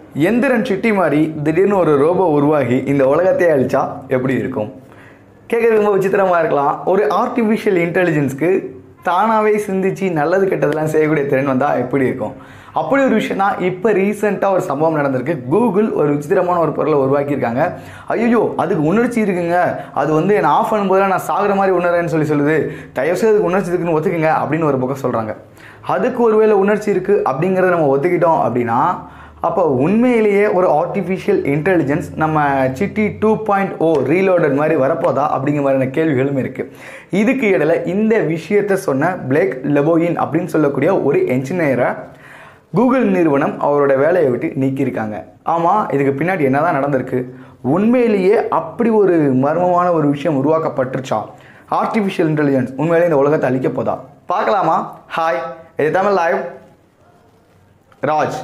Enthiran city மாதிரி திடீர்னு ஒரு ரோபோ உருவாகி இந்த உலகத்தையே அழிச்சா எப்படி இருக்கும் கேட்குறது ரொம்ப விசித்திரமாக இருக்கலாம் ஒரு ஆர்டிஃபிஷியல் இன்டெலிஜென்ஸ்க்கு தானாகவே சிந்திச்சு நல்லது கெட்டதெல்லாம் செய்யக்கூடிய திறன் வந்தால் எப்படி இருக்கும் அப்படி ஒரு விஷயம் தான் இப்போ ரீசெண்டாக ஒரு சம்பவம் நடந்திருக்கு கூகுள் ஒரு விசித்திரமான ஒரு பொருளை உருவாக்கியிருக்காங்க ஐயோ அதுக்கு உணர்ச்சி இருக்குங்க அது வந்து நான் ஆஃப் பண்ணும்போது நான் சாகுற மாதிரி உணர்றேன்னு சொல்லி சொல்லுது தயவுசெய்து அதுக்கு உணர்ச்சி இருக்குன்னு ஒத்துக்குங்க அப்படின்னு ஒரு பக்கம் சொல்கிறாங்க அதுக்கு ஒருவேளை உணர்ச்சி இருக்குது அப்படிங்கிறத நம்ம ஒத்துக்கிட்டோம் அப்படின்னா அப்போ உண்மையிலேயே ஒரு ஆர்டிஃபிஷியல் இன்டெலிஜென்ஸ் நம்ம Chitti two point O reloaded மாதிரி வரப்போதா அப்படிங்கிற மாதிரியான கேள்விகளும் இருக்குது இதுக்கு இடையில இந்த விஷயத்தை சொன்ன பிளேக் லெபோயின் அப்படின்னு சொல்லக்கூடிய ஒரு என்ஜினியரை கூகுள் நிறுவனம் அவரோட வேலையை விட்டு நீக்கியிருக்காங்க ஆமாம் இதுக்கு பின்னாடி என்னதான் நடந்திருக்கு உண்மையிலேயே அப்படி ஒரு மர்மமான ஒரு விஷயம் உருவாக்கப்பட்டுருச்சா ஆர்டிஃபிஷியல் இன்டெலிஜென்ஸ் உண்மையிலேயே இந்த உலகத்தை அழிக்க போதா பார்க்கலாமா ஹாய் இது தமிழ் லைவ் ராஜ்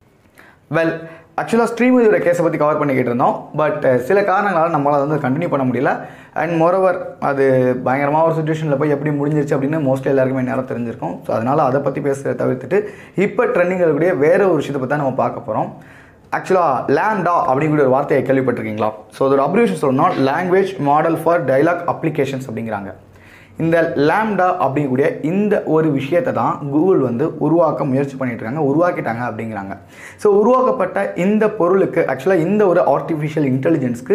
வெல் ஆக்சுவலாக ஸ்ரீமதியோட கேஸை பற்றி கவர் பண்ணிக்கிட்டு இருந்தோம் பட் சில காரணங்களால் நம்மளால் வந்து கண்டினியூ பண்ண முடியல அண்ட் மோரோவர் அது பயங்கரமாக ஒரு சுச்சுவேஷனில் போய் எப்படி முடிஞ்சிருச்சு அப்படின்னு மோஸ்ட்லி எல்லாருக்குமே நேரம் தெரிஞ்சிருக்கும் ஸோ அதனால் அதை பற்றி பேசுகிறத தவிர்த்துட்டு இப்போ ட்ரெண்டிங் இருக்கக்கூடிய வேற ஒரு விஷயத்தை பற்றி தான் நம்ம பார்க்க போகிறோம் ஆக்சுவலாக லேண்டா அப்படிங்கிற ஒரு வார்த்தையை கேள்விப்பட்டிருக்கீங்களா ஸோ அதோட அப்ரிவேஷன் சொல்லணும்னா language model for dialogue applications அப்படிங்கிறாங்க இந்த லேம்டா அப்படிங்கக்கூடிய இந்த ஒரு விஷயத்தை தான் கூகுள் வந்து உருவாக்க முயற்சி பண்ணிட்டு இருக்காங்க உருவாக்கிட்டாங்க அப்படிங்கிறாங்க ஸோ உருவாக்கப்பட்ட இந்த பொருளுக்கு ஆக்சுவலாக இந்த ஒரு ஆர்டிஃபிஷியல் இன்டெலிஜென்ஸ்க்கு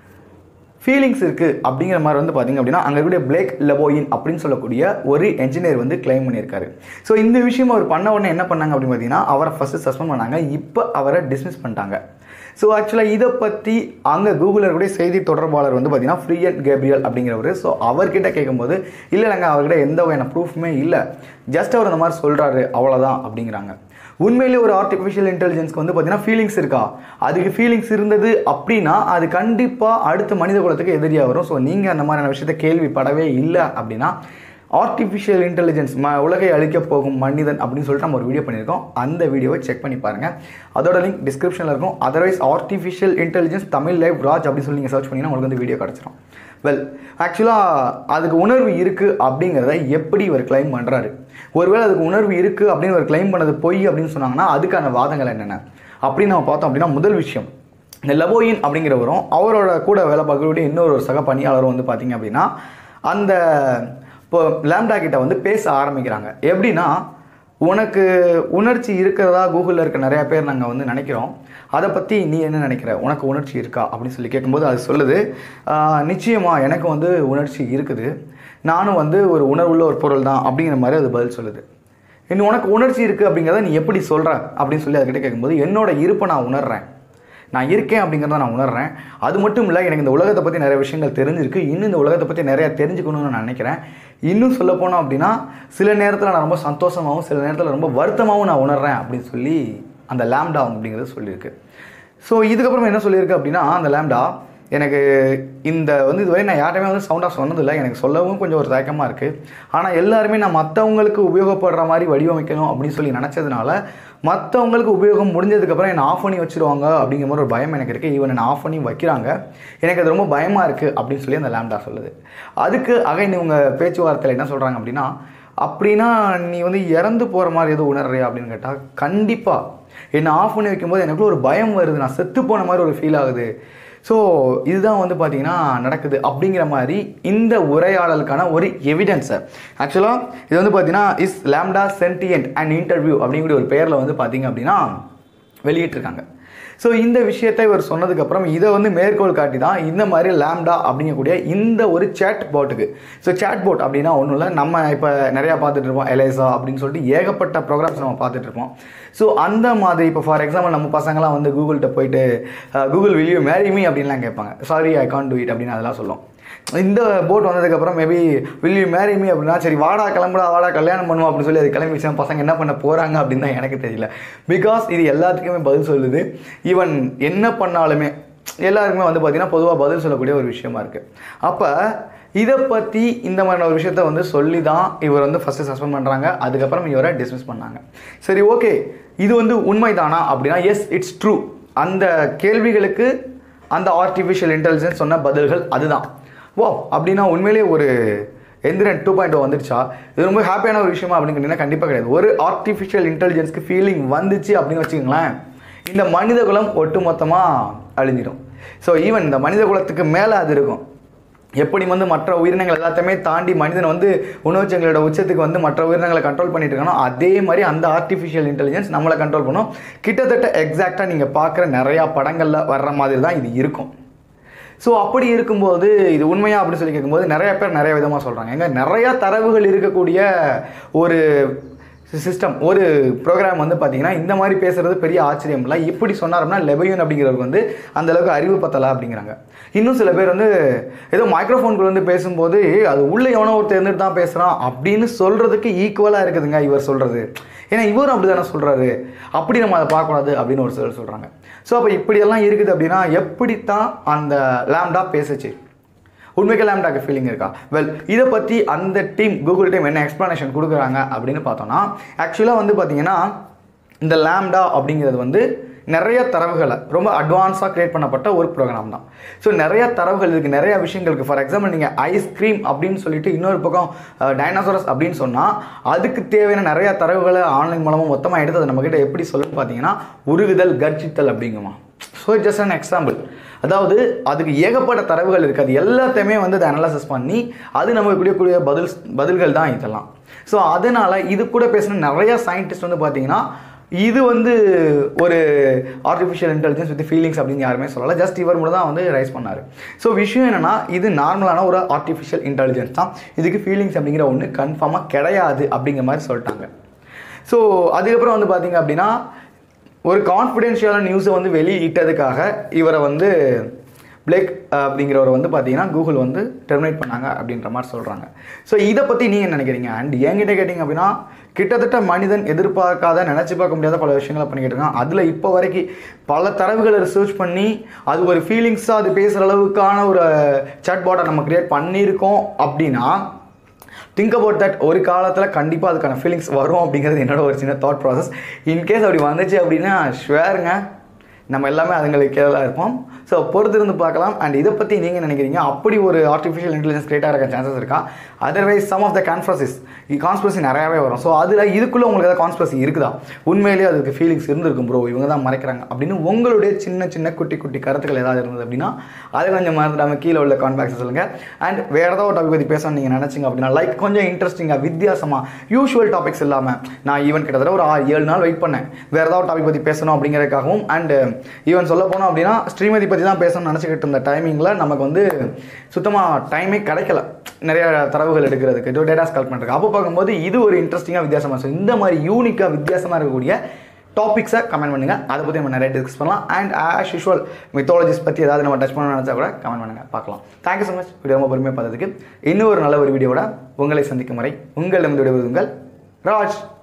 ஃபீலிங்ஸ் இருக்குது அப்படிங்கிற மாதிரி வந்து பார்த்தீங்க அப்படின்னா அங்கே இருக்கக்கூடிய பிளேக் லெபோயின் அப்படின்னு சொல்லக்கூடிய ஒரு என்ஜினியர் வந்து கிளைம் பண்ணியிருக்காரு ஸோ இந்த விஷயம் அவர் பண்ண உடனே என்ன பண்ணாங்க அப்படின்னு பார்த்தீங்கன்னா அவரை ஃபஸ்ட்டு சஸ்பெண்ட் பண்ணாங்க இப்போ அவரை டிஸ்மிஸ் பண்ணிட்டாங்க ஸோ ஆக்சுவலாக இதை பற்றி அங்கே கூகுளில் இருக்கக்கூடிய செய்தி தொடர்பாளர் வந்து பார்த்தீங்கன்னா ஃப்ரீயன் கேப்ரியல் அப்படிங்கிறவர் ஸோ அவர்கிட்ட கேட்கும்போது இல்லை நாங்கள் அவர்கிட்ட எந்த வகையான ப்ரூஃப்மே இல்லை ஜஸ்ட் அவர் இந்த மாதிரி சொல்கிறாரு அவ்வளோதான் அப்படிங்கிறாங்க உண்மையிலே ஒரு ஆர்டிஃபிஷியல் இன்டெலிஜென்ஸ்க்கு வந்து பார்த்தீங்கன்னா ஃபீலிங்ஸ் இருக்கா அதுக்கு ஃபீலிங்ஸ் இருந்தது அப்படின்னா அது கண்டிப்பாக அடுத்த மனித குலத்துக்கு எதிரியாக வரும் ஸோ நீங்கள் அந்த மாதிரியான விஷயத்த கேள்விப்படவே இல்லை அப்படின்னா ஆர்டிஃபிஷியல் இன்டெலிஜென்ஸ் ம உலகை அழிக்கப் போகும் மனிதன் அப்படின்னு சொல்லிட்டு நம்ம ஒரு வீடியோ பண்ணியிருக்கோம் அந்த வீடியோவை செக் பண்ணி பாருங்கள் அதோட லிங்க் டிஸ்கிரிப்ஷனில் இருக்கும் otherwise artificial intelligence Tamil live Raj அப்படின்னு சொல்லி நீங்கள் சர்ச் பண்ணிங்கன்னா உங்களுக்கு வந்து வீடியோ கிடச்சிரும் வெல் ஆக்சுவலாக அதுக்கு உணர்வு இருக்குது அப்படிங்கிறத எப்படி இவர் கிளைம் பண்ணுறாரு ஒருவேளை அதுக்கு உணர்வு இருக்குது அப்படின்னு ஒரு கிளைம் பண்ணது பொய் அப்படின்னு சொன்னாங்கன்னா அதுக்கான வாதங்கள் என்னென்ன அப்படின்னு நம்ம பார்த்தோம் அப்படின்னா முதல் விஷயம் இந்த லெபோயின் அப்படிங்கிறவரும் அவரோட கூட வேலை பார்க்கக்கூடிய இன்னொரு ஒரு சக பணியாளரும் வந்து பார்த்தீங்க அப்படின்னா அந்த இப்போ லேம்டா கிட்ட வந்து பேச ஆரம்பிக்கிறாங்க எப்படின்னா உனக்கு உணர்ச்சி இருக்கிறதா கூகுளில் இருக்க நிறையா பேர் நாங்கள் வந்து நினைக்கிறோம் அதை பற்றி நீ என்ன நினைக்கிற உனக்கு உணர்ச்சி இருக்கா அப்படின்னு சொல்லி கேட்கும்போது அது சொல்லுது "ஆஹ், நிச்சயமா எனக்கு வந்து உணர்ச்சி இருக்குது நானும் வந்து ஒரு உணர்வுள்ள ஒரு பொருள் தான் அப்படிங்கிற மாதிரி அது பதில் சொல்லுது இன்னும் உனக்கு உணர்ச்சி இருக்குது அப்படிங்கிறத நீ எப்படி சொல்கிற அப்படின்னு சொல்லி அதுக்கிட்ட கேட்கும்போது என்னோட இருப்பை நான் உணர்றேன் நான் இருக்கேன் அப்படிங்கிறத நான் உணர்றேன் அது மட்டும் இல்லை எனக்கு இந்த உலகத்தை பற்றி நிறைய விஷயங்கள் தெரிஞ்சிருக்கு இன்னும் இந்த உலகத்தை பற்றி நிறைய தெரிஞ்சுக்கணும்னு நான் நினைக்கிறேன் இன்னும் சொல்ல போனோம் அப்படின்னா சில நேரத்தில் நான் ரொம்ப சந்தோஷமாகவும் சில நேரத்தில் ரொம்ப வருத்தமாகவும் நான் உணர்றேன் அப்படின்னு சொல்லி அந்த லேம்டா அப்படிங்கிறது சொல்லியிருக்கு ஸோ இதுக்கப்புறம் என்ன சொல்லியிருக்கு அப்படின்னா அந்த லேம்டா எனக்கு இந்த வந்து இதுவரை நான் யார்ட்டையுமே வந்து சவுண்டாக சொன்னதில்லை எனக்கு சொல்லவும் கொஞ்சம் ஒரு தயக்கமாக இருக்குது ஆனால் எல்லாருமே நான் மற்றவங்களுக்கு உபயோகப்படுற மாதிரி வடிவமைக்கணும் அப்படின்னு சொல்லி நினச்சதுனால மற்றவங்களுக்கு உபயோகம் முடிஞ்சதுக்கப்புறம் என்னை ஆஃப் பண்ணி வச்சுருவாங்க அப்படிங்கிற மாதிரி ஒரு பயம் எனக்கு இருக்குது ஈவன் என்னை ஆஃப் பண்ணி வைக்கிறாங்க எனக்கு அது ரொம்ப பயமாக இருக்குது அப்படின்னு சொல்லி அந்த லேம்டா சொல்லுது அதுக்கு அகைன் இவங்க பேச்சுவார்த்தையில் என்ன சொல்கிறாங்க அப்படின்னா அப்படின்னா நீ வந்து இறந்து போகிற மாதிரி எதுவும் உணர்றியா அப்படின்னு கேட்டால் கண்டிப்பாக என்னை ஆஃப் பண்ணி வைக்கும்போது எனக்குள்ள ஒரு பயம் வருது நான் செத்து போன மாதிரி ஒரு ஃபீல் ஆகுது ஸோ இதுதான் வந்து பார்த்தீங்கன்னா நடக்குது அப்படிங்கிற மாதிரி இந்த உரையாடலுக்கான ஒரு எவிடன்ஸை ஆக்சுவலாக இது வந்து பார்த்தீங்கன்னா is LaMDA sentient and interview அப்படிங்கிற ஒரு பெயரில் வந்து பார்த்தீங்க அப்படின்னா வெளியிட்டிருக்காங்க ஸோ இந்த விஷயத்தை இவர் சொன்னதுக்கப்புறம் இதை வந்து மேற்கோள் காட்டி தான் இந்த மாதிரி லேம்டா அப்படிங்கக்கூடிய இந்த ஒரு சேட் போட்டுக்கு ஸோ சேட் போட் அப்படின்னா ஒன்றும் இல்லை நம்ம இப்போ நிறையா பார்த்துட்டு இருப்போம் எலேசா அப்படின்னு சொல்லிட்டு ஏகப்பட்ட ப்ரோக்ராம்ஸ் நம்ம பார்த்துட்டு இருப்போம் ஸோ அந்த மாதிரி இப்போ ஃபார் எக்ஸாம்பிள் நம்ம பசங்களாம் வந்து கூகுள்கிட்ட போயிட்டு Google will you marry me அப்படின்லாம் கேட்பாங்க sorry I can do it அப்படின்னு அதெல்லாம் சொல்லும் இந்த போட் வந்ததுக்கப்புறம் maybe will you marry me அப்படின்னா சரி வாடா கிளம்புடா வாடா கல்யாணம் பண்ணுவோம் அப்படின்னு சொல்லி அது கிளம்பிச்சா பசங்க என்ன பண்ண போகிறாங்க அப்படின்னு தான் எனக்கு தெரியல பிகாஸ் இது எல்லாத்துக்குமே பதில் சொல்லுது ஈவன் என்ன பண்ணாலுமே எல்லாருக்குமே வந்து பார்த்தீங்கன்னா பொதுவாக பதில் சொல்லக்கூடிய ஒரு விஷயமா இருக்குது அப்போ இதை பற்றி இந்த மாதிரியான ஒரு விஷயத்த வந்து சொல்லி தான் இவர் வந்து ஃபஸ்ட்டு சஸ்பெண்ட் பண்ணுறாங்க அதுக்கப்புறம் இவரை டிஸ்மிஸ் பண்ணாங்க சரி ஓகே இது வந்து உண்மைதானா அப்படின்னா எஸ் இட்ஸ் ட்ரூ அந்த கேள்விகளுக்கு அந்த ஆர்டிஃபிஷியல் இன்டெலிஜென்ஸ் சொன்ன பதில்கள் அதுதான் ஓ அப்படின்னா உண்மையிலேயே ஒரு எந்திரன் டூ பாயிண்ட் வந்துடுச்சா இது ரொம்ப ஹாப்பியான ஒரு விஷயமா அப்படின்னு கேட்டிங்கன்னா கண்டிப்பாக கிடையாது ஒரு ஆர்டிஃபிஷியல் இன்டெலிஜென்ஸ்க்கு ஃபீலிங் வந்துச்சு அப்படின்னு வச்சுக்கோங்களேன் இந்த மனித குலம் ஒட்டுமொத்தமாக அழிஞ்சிடும் ஸோ ஈவன் இந்த மனித குலத்துக்கு மேலே அது இருக்கும் எப்படி வந்து மற்ற உயிரினங்கள் எல்லாத்தையுமே தாண்டி மனிதன் வந்து உணவுச்சங்களோட உச்சத்துக்கு வந்து மற்ற உயிரினங்களை கண்ட்ரோல் பண்ணிட்டு இருக்கானோ அதே மாதிரி அந்த ஆர்டிஃபிஷியல் இன்டெலிஜென்ஸ் நம்மளை கண்ட்ரோல் பண்ணும் கிட்டத்தட்ட எக்ஸாக்டாக நீங்கள் பார்க்குற நிறையா படங்களில் வர்ற மாதிரி தான் இது இருக்கும் ஸோ அப்படி இருக்கும்போது இது உண்மையா அப்படின்னு சொல்லி கேட்கும்போது நிறைய பேர் நிறைய விதமாக சொல்கிறாங்க எங்க நிறைய தரவுகள் இருக்கக்கூடிய ஒரு சிஸ்டம் ஒரு ப்ரோக்ராம் வந்து பார்த்தீங்கன்னா இந்த மாதிரி பேசுறது பெரிய ஆச்சரியம் இல்லை இப்படி சொன்னார்னா லெபையூன் அப்படிங்கிறவருக்கு வந்து அந்த அளவுக்கு அறிவு பத்தலை அப்படிங்கிறாங்க இன்னும் சில பேர் வந்து ஏதோ மைக்ரோஃபோனுக்குள்ள வந்து பேசும்போது அது உள்ள எவனோ ஒருத்தர் இருந்துட்டு தான் பேசுகிறான் அப்படின்னு சொல்கிறதுக்கு ஈக்குவலாக இருக்குதுங்க இவர் சொல்கிறது ஏன்னா இவரும் அப்படி தானே சொல்கிறாரு அப்படி நம்ம அதை பார்க்கக்கூடாது அப்படின்னு ஒரு சிலர் சொல்கிறாங்க ஸோ அப்போ இப்படியெல்லாம் இருக்குது அப்படின்னா எப்படித்தான் அந்த லேம்டா பேசுச்சு உண்மைக்கு லேம்டாக்கு ஃபீலிங் இருக்கா வெல் இதை பற்றி அந்த டீம் கூகுள் டீம் என்ன எக்ஸ்ப்ளனேஷன் கொடுக்குறாங்க அப்படின்னு பார்த்தோம்னா ஆக்சுவலாக வந்து பார்த்தீங்கன்னா இந்த லேம்டா அப்படிங்கிறது வந்து நிறைய தரவுகளை ரொம்ப அட்வான்ஸாக கிரியேட் பண்ணப்பட்ட ஒரு ப்ரோக்ராம் தான் ஸோ நிறைய தரவுகள் இருக்குது நிறைய விஷயங்களுக்கு ஃபார் எக்ஸாம்பிள் நீங்கள் ஐஸ்கிரீம் அப்படின்னு சொல்லிட்டு இன்னொரு பக்கம் டைனாசோரஸ் அப்படின்னு சொன்னால் அதுக்கு தேவையான நிறைய தரவுகளை ஆன்லைன் மூலமாக மொத்தமாக எடுத்து அதை நம்மக்கிட்ட எப்படி சொல்லுன்னு பார்த்தீங்கன்னா உருகுதல் கர்ஜித்தல் அப்படிங்குமா ஸோ ஜஸ்ட் அன் எக்ஸாம்பிள் அதாவது அதுக்கு ஏகப்பட்ட தரவுகள் இருக்குது அது எல்லாத்தையுமே வந்து அதை அனலைசிஸ் பண்ணி அது நமக்கு கொடுக்கக்கூடிய பதில் பதில்கள் தான் இதெல்லாம் ஸோ அதனால் இது கூட பேசின நிறைய சயின்டிஸ்ட் வந்து பார்த்தீங்கன்னா இது வந்து ஒரு ஆர்டிஃபிஷியல் இன்டெலிஜென்ஸ் வித் ஃபீலிங்ஸ் அப்படின்னு யாருமே சொல்லலை ஜஸ்ட் இவர் மட்டும் தான் வந்து ரைஸ் பண்ணார் ஸோ விஷயம் என்னென்னா இது நார்மலான ஒரு ஆர்டிஃபிஷியல் இன்டெலிஜென்ஸ் தான் இதுக்கு ஃபீலிங்ஸ் அப்படிங்கிற ஒன்று கன்ஃபார்மாக கிடையாது அப்படிங்கிற மாதிரி சொல்லிட்டாங்க ஸோ அதுக்கப்புறம் வந்து பார்த்தீங்க அப்படின்னா ஒரு கான்ஃபிடென்ஷியலான நியூஸை வந்து வெளியிட்டதுக்காக இவரை வந்து பிளேக் அப்படிங்கிறவரை வந்து பார்த்தீங்கன்னா கூகுள் வந்து டெர்மினேட் பண்ணாங்க அப்படின்ற மாதிரி சொல்கிறாங்க ஸோ இதை பற்றி நீங்கள் நினைக்கிறீங்க அண்ட் என்கிட்ட கேட்டிங்க அப்படின்னா கிட்டத்தட்ட மனிதன் எதிர்பார்க்காத நினச்சி பார்க்க முடியாத பல விஷயங்களை பண்ணிக்கிட்டு இருக்கான் அதில் இப்போ வரைக்கும் பல தரவுகளை ரிசர்ச் பண்ணி அது ஒரு ஃபீலிங்ஸாக அது பேசுகிற அளவுக்கான ஒரு chat bot-அ நம்ம கிரியேட் பண்ணியிருக்கோம் அப்படின்னா திங்க் அபவுட் தட் ஒரு காலத்தில் கண்டிப்பாக அதுக்கான ஃபீலிங்ஸ் வரும் அப்படிங்கிறது என்னோட ஒரு சின்ன தாட் ப்ராசஸ் இன்கேஸ் அப்படி வந்துச்சு அப்படின்னா ஷுவருங்க நம்ம எல்லாமே அதுங்களுக்கு கீழே இருப்போம் ஸோ பொறுத்திருந்து பார்க்கலாம் அண்ட் இதை பற்றி நீங்கள் நினைக்கிறீங்க அப்படி ஒரு ஆர்டிஃபிஷியல் இன்டெலிஜென்ஸ் கிரியேட்டாக இருக்க சான்சஸ் இருக்கா otherwise some of the conspiracies conspiracy நிறையாவே வரும் ஸோ அதில் இதுக்குள்ளே உங்களுக்கு ஏதாவது கான்ஸ்பரசி இருக்குதா உண்மையிலேயே அதுக்கு ஃபீலிங்ஸ் இருந்திருக்கும் ப்ரோ இவங்க தான் மறைக்கிறாங்க அப்படின்னு உங்களுடைய சின்ன சின்ன குட்டி குட்டி கருத்துக்கள் ஏதாவது இருந்தது அப்படின்னா அதை கொஞ்சம் மறந்துடாமல் கீழே உள்ள கான்பாக்ஸ் சொல்லுங்கள் அண்ட் வேறு ஏதாவது ஒரு டாபிக் பற்றி பேசணும் நீங்கள் நினச்சிங்க அப்படின்னா லைக் கொஞ்சம் இன்ட்ரெஸ்டிங்காக வித்தியாசமாக யூஷுவல் டாபிக்ஸ் இல்லாமல் நான் ஈவன் கிட்டத்தட்ட ஒரு ஆறு ஏழு நாள் வெயிட் பண்ணேன் வேறு ஏதாவது டாபிக் பற்றி பேசணும் அப்படிங்கிறதுக்காகவும் அண்ட் ஈவன் சொல்ல போனோம் அப்படின்னா ஸ்ரீமதி பற்றி தான் பேசணும்னு நினச்சிக்கிட்டு இருந்த டைமிங்கில் நமக்கு வந்து சுத்தமாக டைமே கிடைக்கல நிறைய தரவுகள் எடுக்கிறதுக்கு டேட்டாஸ் கலெக்ட் பண்ணுறதுக்கு அப்போ பார்க்கும்போது இது ஒரு இன்ட்ரெஸ்டிங்காக வித்தியாசமாக ஸோ இந்த மாதிரி யூனிக்காக வித்தியாசமாக இருக்கக்கூடிய டாபிக்ஸை கமெண்ட் பண்ணுங்கள் அதை பற்றி நம்ம நிறைய டிஸ்கஸ் பண்ணலாம் அண்ட் ஆஸ் யூஷுவல் மித்தாலஜிஸ் பற்றி ஏதாவது நம்ம டச் பண்ண நினச்சா கூட கமெண்ட் பண்ணுங்கள் பார்க்கலாம் தேங்க்யூ ஸோ மச் வீடியோ ரொம்ப பொறுமையாக பார்த்ததுக்கு இன்னும் ஒரு நல்ல ஒரு வீடியோட உங்களை சந்திக்கும் வரை உங்களிடம் விடுவது உங்கள் ராஜ்